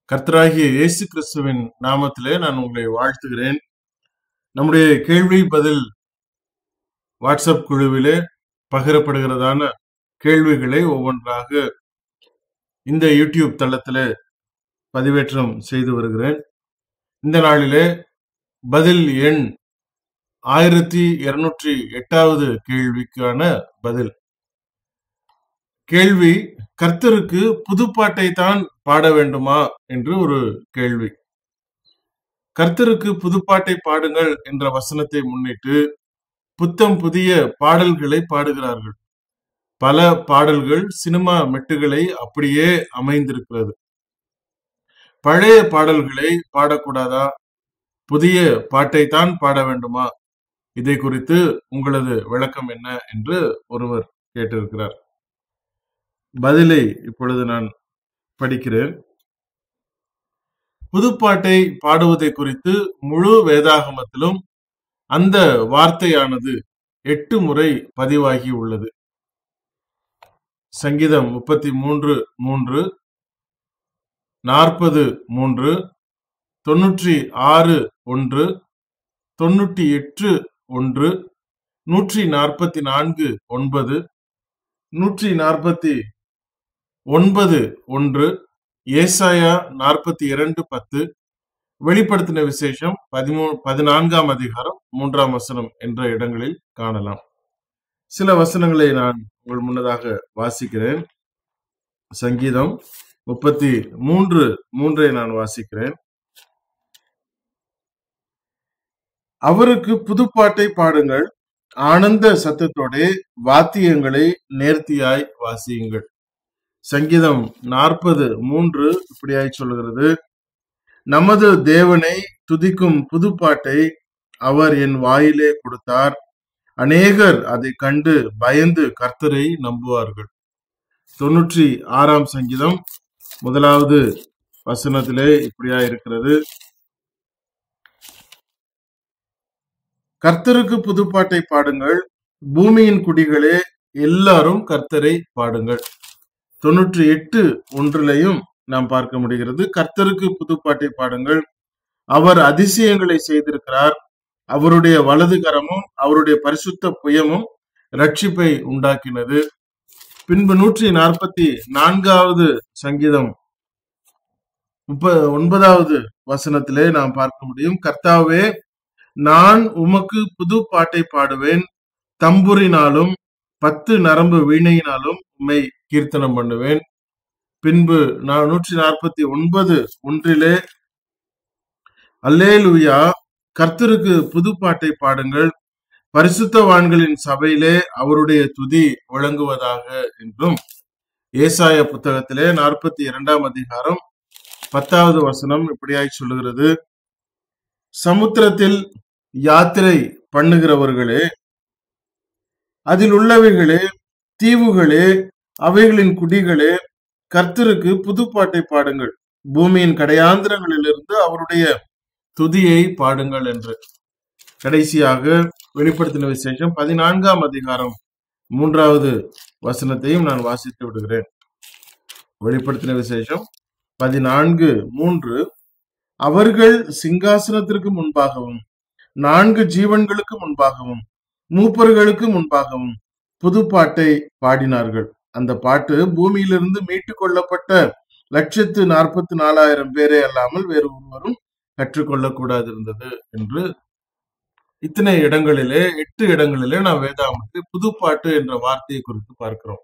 கர்த்தராகிய இயேசு கிறிஸ்துவின் நாமத்திலே நான் உங்களை வாழ்த்துகிறேன் நம்முடைய கேள்வி பதில் வாட்ஸ்அப் குழுவிலே பகிரப்படுகிறதான கேள்விகளை ஒவ்வொன்றாக இந்த யூடியூப் தளத்திலே பதிவேற்றம் செய்து வருகிறேன் இந்த நாளிலே பதில் எண் ஆயிரத்தி இருநூற்றி எட்டாவது கேள்விக்கான பதில் கேள்வி கர்த்தருக்கு புதுப்பாட்டை தான் பாட வேண்டுமா என்று ஒரு கேள்வி கர்த்தருக்கு புதுப்பாட்டை பாடுங்கள் என்ற வசனத்தை முன்னிட்டு புத்தம் புதிய பாடல்களை பாடுகிறார்கள் பல பாடல்கள் சினிமா மெட்டுகளை அப்படியே அமைந்திருக்கிறது பழைய பாடல்களை பாடக்கூடாதா புதிய பாட்டை தான் பாட வேண்டுமா இதை குறித்து உங்களது விளக்கம் என்ன என்று ஒருவர் கேட்டிருக்கிறார் பதிலை இப்பொழுது நான் படிக்கிறேன் புதுப்பாட்டை பாடுவதை குறித்து முழு வேதாகமத்திலும் அந்த வார்த்தையானது எட்டு முறை பதிவாகி உள்ளது சங்கீதம் முப்பத்தி மூன்று மூன்று நாற்பது மூன்று தொன்னூற்றி ஆறு ஒன்று தொண்ணூற்றி எட்டு ஒன்று நூற்றி நாற்பத்தி நான்கு ஒன்பது நூற்றி நாற்பத்தி ஒன்பது ஒன்று ஏசாயா நாற்பத்தி இரண்டு பத்து வெளிப்படுத்தின விசேஷம் பதிமூ பதினான்காம் அதிகாரம் மூன்றாம் வசனம் என்ற இடங்களில் காணலாம் சில வசனங்களை நான் உங்கள் முன்னதாக வாசிக்கிறேன் சங்கீதம் முப்பத்தி மூன்று மூன்றை நான் வாசிக்கிறேன் அவருக்கு புதுப்பாட்டை பாடுங்கள் ஆனந்த சத்தத்தோட வாத்தியங்களை நேர்த்தியாய் வாசியுங்கள் சங்கீதம் நாற்பது மூன்று இப்படியாய் சொல்கிறது நமது தேவனை துதிக்கும் புதுப்பாட்டை அவர் என் வாயிலே கொடுத்தார் அநேகர் அதை கண்டு பயந்து கர்த்தரை நம்புவார்கள் தொன்னூற்றி ஆறாம் சங்கீதம் முதலாவது வசனத்திலே இப்படியா இருக்கிறது கர்த்தருக்கு புதுப்பாட்டை பாடுங்கள் பூமியின் குடிகளே எல்லாரும் கர்த்தரை பாடுங்கள் தொன்னூற்றி எட்டு ஒன்றிலையும் நாம் பார்க்க முடிகிறது கர்த்தருக்கு புதுப்பாட்டை பாடுங்கள் அவர் அதிசயங்களை செய்திருக்கிறார் அவருடைய வலது கரமும் அவருடைய பரிசுத்த புயமும் ரட்சிப்பை உண்டாக்கினது பின்பு நூற்றி நாற்பத்தி நான்காவது சங்கீதம் முப்ப ஒன்பதாவது வசனத்திலே நாம் பார்க்க முடியும் கர்த்தாவே நான் உமக்கு புது பாட்டை பாடுவேன் தம்புரினாலும் பத்து நரம்பு வீணையினாலும் உம்மை கீர்த்தனம் பண்ணுவேன் பின்பு நான் நூற்றி நாற்பத்தி ஒன்பது ஒன்றிலே அல்லேலுயா கர்த்தருக்கு புது பாட்டை பாடுங்கள் பரிசுத்தவான்களின் சபையிலே அவருடைய துதி விளங்குவதாக என்றும் ஏசாய புத்தகத்திலே நாற்பத்தி இரண்டாம் அதிகாரம் பத்தாவது வசனம் இப்படியாய் சொல்லுகிறது சமுத்திரத்தில் யாத்திரை பண்ணுகிறவர்களே அதில் உள்ளவைகளே தீவுகளே அவைகளின் குடிகளே கர்த்தருக்கு புதுப்பாட்டை பாடுங்கள் பூமியின் கடையாந்திரங்களிலிருந்து அவருடைய துதியை பாடுங்கள் என்று கடைசியாக வெளிப்படுத்தின விசேஷம் பதினான்காம் அதிகாரம் மூன்றாவது வசனத்தையும் நான் வாசித்து விடுகிறேன் வெளிப்படுத்தின விசேஷம் பதினான்கு மூன்று அவர்கள் சிங்காசனத்திற்கு முன்பாகவும் நான்கு ஜீவன்களுக்கு முன்பாகவும் மூப்பர்களுக்கு முன்பாகவும் புது பாட்டை பாடினார்கள் அந்த பாட்டு பூமியிலிருந்து மீட்டு கொள்ளப்பட்ட லட்சத்து நாற்பத்தி நாலாயிரம் பேரே அல்லாமல் வேறு ஒருவரும் கற்றுக்கொள்ளக்கூடாது இருந்தது என்று இத்தனை இடங்களிலே எட்டு இடங்களிலே நாம் வேதாமத்தில் புதுப்பாட்டு என்ற வார்த்தையை குறித்து பார்க்கிறோம்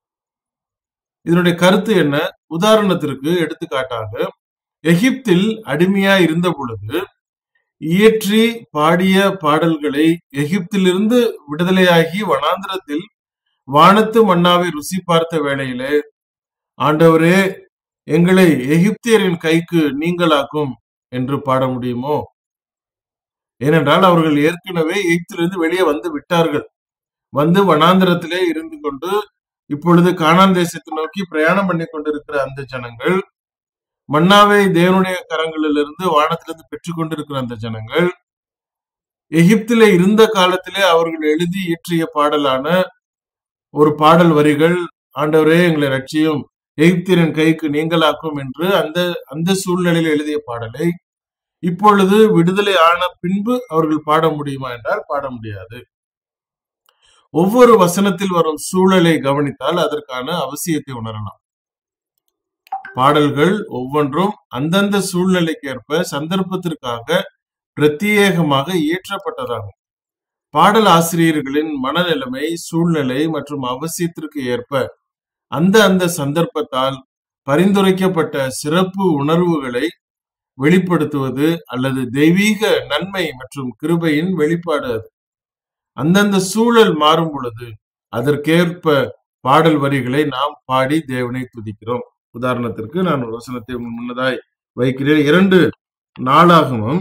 இதனுடைய கருத்து என்ன உதாரணத்திற்கு எடுத்துக்காட்டாக எகிப்தில் அடிமையா இருந்த பொழுது இயற்றி பாடிய பாடல்களை எகிப்திலிருந்து விடுதலையாகி வனாந்திரத்தில் வானத்து மன்னாவை ருசி பார்த்த வேளையிலே ஆண்டவரே எங்களை எகிப்தியரின் கைக்கு நீங்களாக்கும் என்று பாட முடியுமோ ஏனென்றால் அவர்கள் ஏற்கனவே எகிப்திலிருந்து வெளியே வந்து விட்டார்கள் வந்து வனாந்திரத்திலே இருந்து கொண்டு இப்பொழுது கானான் தேசத்தை நோக்கி பிரயாணம் பண்ணி கொண்டிருக்கிற அந்த ஜனங்கள் மன்னாவை தேவனுடைய கரங்களிலிருந்து வானத்திலிருந்து பெற்றுக் கொண்டிருக்கிற அந்த ஜனங்கள் எகிப்திலே இருந்த காலத்திலே அவர்கள் எழுதி இயற்றிய பாடலான ஒரு பாடல் வரிகள் ஆண்டவரே எங்களை ரட்சியும் எகிப்தியரின் கைக்கு நீங்களாக்கும் என்று அந்த அந்த சூழ்நிலையில் எழுதிய பாடலை இப்பொழுது விடுதலை ஆன பின்பு அவர்கள் பாட முடியுமா என்றால் பாட முடியாது ஒவ்வொரு வசனத்தில் வரும் சூழலை கவனித்தால் அதற்கான அவசியத்தை உணரலாம் பாடல்கள் ஒவ்வொன்றும் அந்தந்த சூழ்நிலைக்கேற்ப சந்தர்ப்பத்திற்காக பிரத்யேகமாக இயற்றப்பட்டதாகும் பாடல் ஆசிரியர்களின் மனநிலைமை சூழ்நிலை மற்றும் அவசியத்திற்கு ஏற்ப அந்த அந்த சந்தர்ப்பத்தால் பரிந்துரைக்கப்பட்ட சிறப்பு உணர்வுகளை வெளிப்படுத்துவது அல்லது தெய்வீக நன்மை மற்றும் கிருபையின் வெளிப்பாடு அது அந்தந்த சூழல் மாறும் பொழுது அதற்கேற்ப பாடல் வரிகளை நாம் பாடி தேவனை துதிக்கிறோம் உதாரணத்திற்கு நான் ஒரு வசனத்தை முன்னதாய் வைக்கிறேன் இரண்டு நாளாகமும்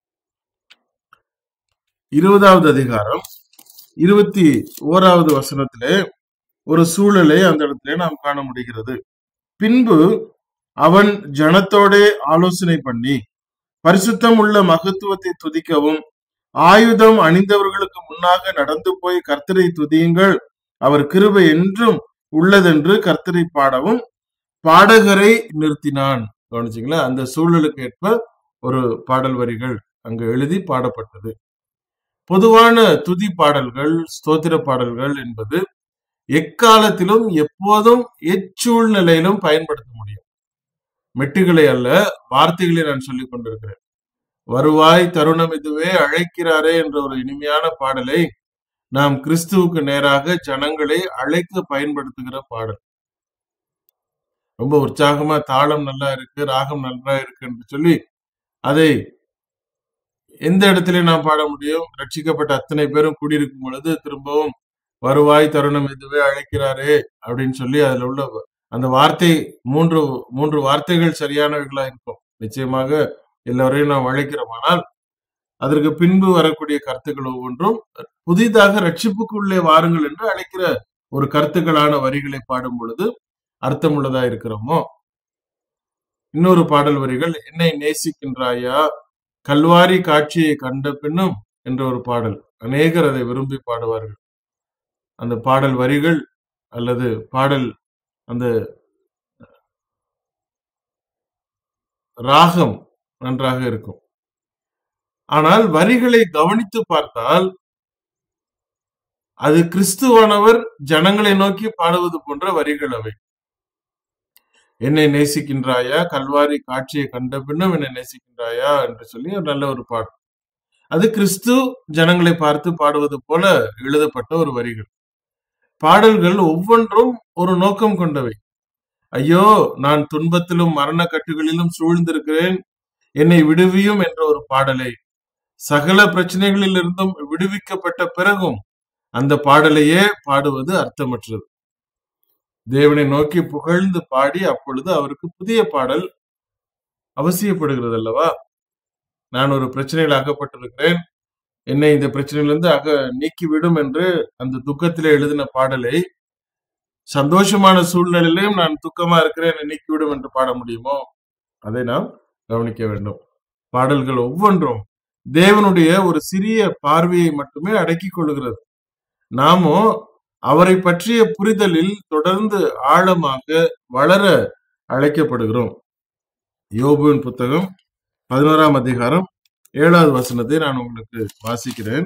இருபதாவது அதிகாரம் இருபத்தி ஓராவது வசனத்திலே ஒரு சூழலை அந்த இடத்திலே நாம் காண முடிகிறது பின்பு அவன் ஜனத்தோடே ஆலோசனை பண்ணி பரிசுத்தம் உள்ள மகத்துவத்தை துதிக்கவும் ஆயுதம் அணிந்தவர்களுக்கு முன்னாக நடந்து போய் கர்த்தரை துதியுங்கள் அவர் கிருபை என்றும் உள்ளதென்று கர்த்தரை பாடவும் பாடகரை நிறுத்தினான் கவனிச்சிங்களா அந்த சூழலுக்கு ஏற்ப ஒரு பாடல் வரிகள் அங்கு எழுதி பாடப்பட்டது பொதுவான துதி பாடல்கள் ஸ்தோத்திர பாடல்கள் என்பது எக்காலத்திலும் எப்போதும் எச்சூழ்நிலையிலும் பயன்படுத்த முடியும் மெட்டுகளை அல்ல வார்த்தைகளை நான் சொல்லிக் கொண்டிருக்கிறேன் வருவாய் தருணம் இதுவே அழைக்கிறாரே என்ற ஒரு இனிமையான பாடலை நாம் கிறிஸ்துவுக்கு நேராக ஜனங்களை அழைக்க பயன்படுத்துகிற பாடல் ரொம்ப உற்சாகமா தாளம் நல்லா இருக்கு ராகம் நல்லா இருக்கு என்று சொல்லி அதை எந்த இடத்துல நாம் பாட முடியும் ரட்சிக்கப்பட்ட அத்தனை பேரும் கூடியிருக்கும் பொழுது திரும்பவும் வருவாய் தருணம் இதுவே அழைக்கிறாரே அப்படின்னு சொல்லி அதுல உள்ள அந்த வார்த்தை மூன்று மூன்று வார்த்தைகள் சரியானவைகளா இருக்கும் நிச்சயமாக எல்லோரையும் நாம் அழைக்கிறோம் ஆனால் அதற்கு பின்பு வரக்கூடிய கருத்துக்கள் ஒவ்வொன்றும் புதிதாக ரட்சிப்புக்குள்ளே வாருங்கள் என்று அழைக்கிற ஒரு கருத்துக்களான வரிகளை பாடும் பொழுது அர்த்தமுள்ளதா இருக்கிறோமோ இன்னொரு பாடல் வரிகள் என்னை நேசிக்கின்றாயா கல்வாரி காட்சியை கண்ட பின்னும் என்ற ஒரு பாடல் அநேகர் அதை விரும்பி பாடுவார்கள் அந்த பாடல் வரிகள் அல்லது பாடல் அந்த ராகம் நன்றாக இருக்கும் ஆனால் வரிகளை கவனித்து பார்த்தால் அது கிறிஸ்துவானவர் ஜனங்களை நோக்கி பாடுவது போன்ற வரிகள் அவை என்னை நேசிக்கின்றாயா கல்வாரி காட்சியை கண்ட பின்னும் என்னை நேசிக்கின்றாயா என்று சொல்லி ஒரு நல்ல ஒரு பாடல் அது கிறிஸ்து ஜனங்களை பார்த்து பாடுவது போல எழுதப்பட்ட ஒரு வரிகள் பாடல்கள் ஒவ்வொன்றும் ஒரு நோக்கம் கொண்டவை ஐயோ நான் துன்பத்திலும் மரண கட்டுகளிலும் சூழ்ந்திருக்கிறேன் என்னை விடுவியும் என்ற ஒரு பாடலை சகல பிரச்சனைகளிலிருந்தும் விடுவிக்கப்பட்ட பிறகும் அந்த பாடலையே பாடுவது அர்த்தமற்றது தேவனை நோக்கி புகழ்ந்து பாடி அப்பொழுது அவருக்கு புதிய பாடல் அவசியப்படுகிறது அல்லவா நான் ஒரு பிரச்சனையில் அகப்பட்டிருக்கிறேன் என்னை இந்த பிரச்சனையிலிருந்து அக நீக்கிவிடும் என்று அந்த துக்கத்திலே எழுதின பாடலை சந்தோஷமான சூழ்நிலையிலும் நான் துக்கமா இருக்கிறேன் என்னை நீக்கிவிடும் என்று பாட முடியுமோ அதை நாம் கவனிக்க வேண்டும் பாடல்கள் ஒவ்வொன்றும் தேவனுடைய ஒரு சிறிய பார்வையை மட்டுமே அடக்கிக் கொள்கிறது நாமோ அவரை பற்றிய புரிதலில் தொடர்ந்து ஆழமாக வளர அழைக்கப்படுகிறோம் யோபுவின் புத்தகம் பதினோராம் அதிகாரம் ஏழாவது வசனத்தை நான் உங்களுக்கு வாசிக்கிறேன்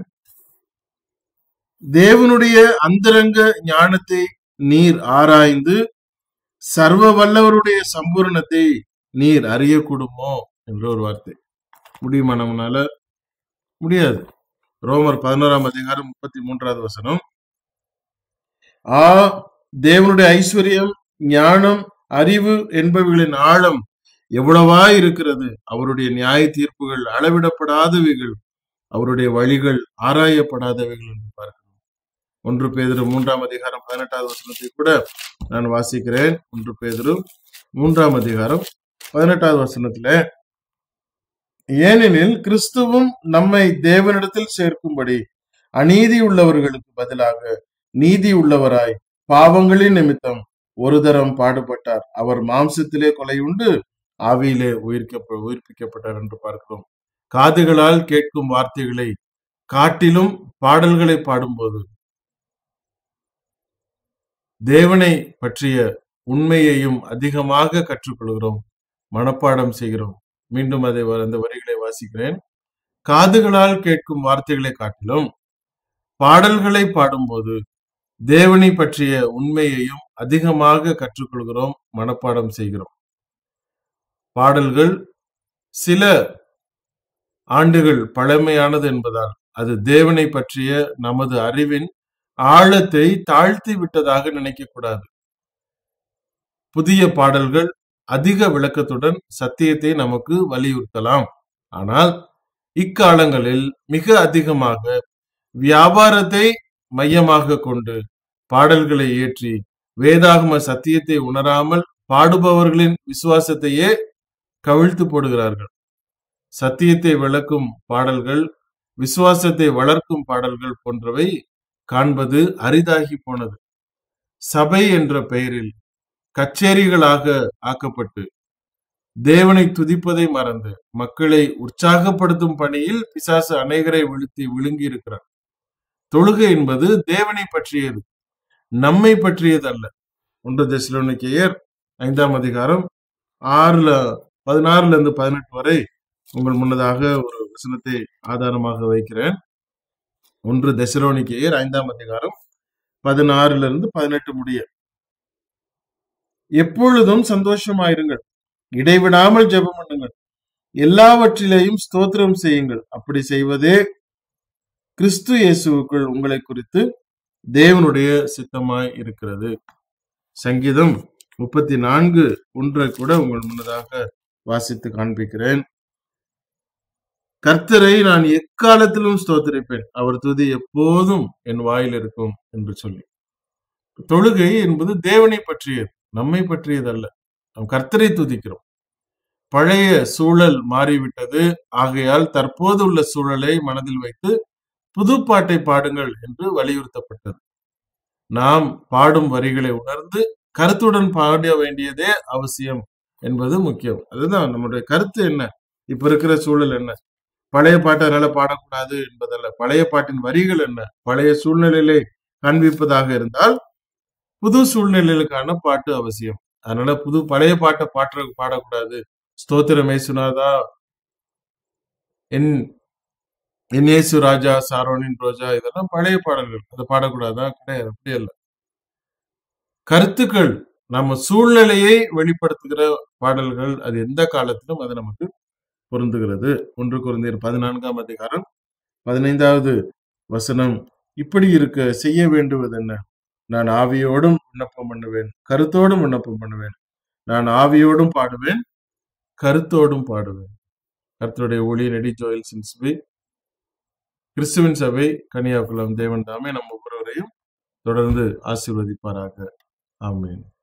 தேவனுடைய அந்தரங்க ஞானத்தை நீர் ஆராய்ந்து சர்வ வல்லவருடைய சம்பூரணத்தை நீர் அறியக்கூடுமோ என்ற ஒரு வார்த்தை முடியுமா நம்மனால முடியாது ரோமர் பதினோராம் அதிகாரம் முப்பத்தி மூன்றாவது வசனம் ஆ தேவனுடைய ஐஸ்வர்யம் ஞானம் அறிவு என்பவைகளின் ஆழம் எவ்வளவா இருக்கிறது அவருடைய நியாய தீர்ப்புகள் அளவிடப்படாதவைகள் அவருடைய வழிகள் ஆராயப்படாதவைகள் என்று பார்க்கிறோம் ஒன்று பேதிரு மூன்றாம் அதிகாரம் பதினெட்டாவது வசனத்தை கூட நான் வாசிக்கிறேன் ஒன்று பேதிரு மூன்றாம் அதிகாரம் பதினெட்டாவது வசனத்துல ஏனெனில் கிறிஸ்துவும் நம்மை தேவனிடத்தில் சேர்க்கும்படி அநீதி உள்ளவர்களுக்கு பதிலாக நீதி உள்ளவராய் பாவங்களின் நிமித்தம் ஒரு தரம் பாடுபட்டார் அவர் மாம்சத்திலே கொலை உண்டு ஆவியிலே உயிர்க்க உயிர்ப்பிக்கப்பட்டார் என்று பார்க்கிறோம் காதுகளால் கேட்கும் வார்த்தைகளை காட்டிலும் பாடல்களை பாடும்போது தேவனை பற்றிய உண்மையையும் அதிகமாக கற்றுக்கொள்கிறோம் மனப்பாடம் செய்கிறோம் மீண்டும் அதை வ- அந்த வரிகளை வாசிக்கிறேன் காதுகளால் கேட்கும் வார்த்தைகளை காட்டிலும் பாடல்களை பாடும்போது தேவனை பற்றிய உண்மையையும் அதிகமாக கற்றுக்கொள்கிறோம் மனப்பாடம் செய்கிறோம் பாடல்கள் சில ஆண்டுகள் பழமையானது என்பதால் அது தேவனை பற்றிய நமது அறிவின் ஆழத்தை தாழ்த்தி விட்டதாக நினைக்க கூடாது புதிய பாடல்கள் அதிக விளக்கத்துடன் சத்தியத்தை நமக்கு வலியுறுத்தலாம் ஆனால் இக்காலங்களில் மிக அதிகமாக வியாபாரத்தை மையமாக கொண்டு பாடல்களை ஏற்றி வேதாகம சத்தியத்தை உணராமல் பாடுபவர்களின் விசுவாசத்தையே கவிழ்த்து போடுகிறார்கள் சத்தியத்தை விளக்கும் பாடல்கள் விசுவாசத்தை வளர்க்கும் பாடல்கள் போன்றவை காண்பது அரிதாகி போனது சபை என்ற பெயரில் கச்சேரிகளாக ஆக்கப்பட்டு தேவனை துதிப்பதை மறந்து மக்களை உற்சாகப்படுத்தும் பணியில் பிசாசு அநேகரை விழுத்தி விழுங்கி இருக்கிறார் தொழுகை என்பது தேவனை பற்றியது நம்மை பற்றியது அல்ல ஒன்று தெசலோனிக்கேயர் ஐந்தாம் அதிகாரம் ஆறுல பதினாறுல இருந்து பதினெட்டு வரை உங்கள் முன்னதாக ஒரு வசனத்தை ஆதாரமாக வைக்கிறேன் ஒன்று தெசலோனிக்கேயர் ஐந்தாம் அதிகாரம் பதினாறுல இருந்து பதினெட்டு முடிய எப்பொழுதும் சந்தோஷமாயிருங்கள் இடைவிடாமல் ஜெபம் பண்ணுங்கள் எல்லாவற்றிலேயும் ஸ்தோத்திரம் செய்யுங்கள் அப்படி செய்வதே கிறிஸ்து இயேசுவுக்குள் உங்களை குறித்து தேவனுடைய சித்தமாய் இருக்கிறது சங்கீதம் முப்பத்தி நான்கு ஒன்றை கூட உங்கள் முன்னதாக வாசித்து காண்பிக்கிறேன் கர்த்தரை நான் எக்காலத்திலும் ஸ்தோத்திரிப்பேன் அவர் துதி எப்போதும் என் வாயில் இருக்கும் என்று சொல்லி தொழுகை என்பது தேவனை பற்றியது நம்மை பற்றியதல்ல நாம் கர்த்தரை துதிக்கிறோம் பழைய சூழல் மாறிவிட்டது ஆகையால் தற்போது உள்ள சூழலை மனதில் வைத்து புது பாட்டை பாடுங்கள் என்று வலியுறுத்தப்பட்டது நாம் பாடும் வரிகளை உணர்ந்து கருத்துடன் பாட வேண்டியதே அவசியம் என்பது முக்கியம் அதுதான் நம்முடைய கருத்து என்ன இப்ப இருக்கிற சூழல் என்ன பழைய பாட்டை அதனால பாடக்கூடாது என்பதல்ல பழைய பாட்டின் வரிகள் என்ன பழைய சூழ்நிலையிலே காண்பிப்பதாக இருந்தால் புது சூழ்நிலைகளுக்கான பாட்டு அவசியம் அதனால புது பழைய பாட்டை பாட்ட பாடக்கூடாது ஸ்தோத்திரம் ஏசுனாதா என் என் இயேசு ராஜா சாரோனின் ரோஜா இதெல்லாம் பழைய பாடல்கள் அதை பாடக்கூடாதா கிடையாது அப்படி அல்ல கருத்துக்கள் நம்ம சூழ்நிலையை வெளிப்படுத்துகிற பாடல்கள் அது எந்த காலத்திலும் அது நமக்கு பொருந்துகிறது ஒன்று குருந்தியர் பதினான்காம் அதிகாரம் பதினைந்தாவது வசனம் இப்படி இருக்க செய்ய வேண்டுவது என்ன நான் ஆவியோடும் விண்ணப்பம் பண்ணுவேன் கருத்தோடும் விண்ணப்பம் பண்ணுவேன் நான் ஆவியோடும் பாடுவேன் கருத்தோடும் பாடுவேன் கர்த்தருடைய ஒளி நெடி ஜோயல் சின்ஸ்பி கிறிஸ்துவின் சபை கன்னியாகுளம் தேவன் தாமே நம் ஒவ்வொருவரையும் தொடர்ந்து ஆசீர்வதிப்பாராக ஆமென்